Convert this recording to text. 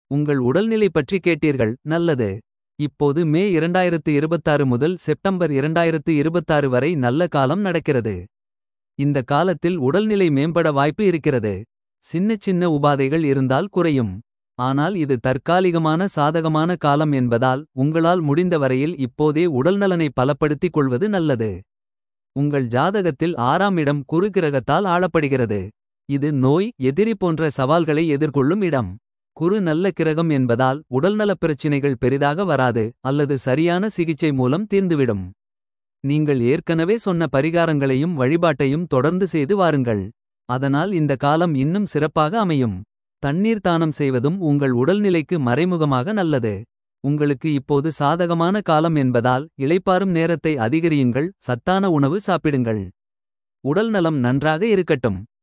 உங்கள் உடல்நிலை பற்றி கேட்டீர்கள் நல்லது இப்போது மே 2026 முதல் செப்டம்பர் 2026 வரை நல்ல காலம் நடக்கிறது இந்த காலத்தில் உடல்நிலை மேம்பட வாய்ப்பு இருக்கிறது சின்ன சின்ன உபாதைகள் இருந்தால் குறையும் ஆனால் இது தற்காலிகமான சாதகமான காலம் என்பதால் உங்களால் முடிந்த வரையில் இப்போதே உடல்நலனை பலப்படுத்திக் கொள்வது நல்லது உங்கள் ஜாதகத்தில் ஆறாம் இடம் குரு கிரகத்தால் ஆளப்படுகிறது இது நோய் எதிரி போன்ற சவால்களை எதிர்கொள்ளும் இடம் குரு நல்ல கிரகம் என்பதால் உடல்நலப் பிரச்சினைகள் பெரிதாக வராது அல்லது சரியான சிகிச்சை மூலம் தீர்ந்துவிடும் நீங்கள் ஏற்கனவே சொன்ன பரிகாரங்களையும் வழிபாட்டையும் தொடர்ந்து செய்து வாருங்கள் அதனால் இந்த காலம் இன்னும் சிறப்பாக அமையும் தண்ணீர் தானம் செய்வதும் உங்கள் உடல்நிலைக்கு மறைமுகமாக நல்லது உங்களுக்கு இப்போது சாதகமான காலம் என்பதால் இளைப்பாறும் நேரத்தை அதிகரியுங்கள் சத்தான உணவு சாப்பிடுங்கள் உடல்நலம் நன்றாக இருக்கட்டும்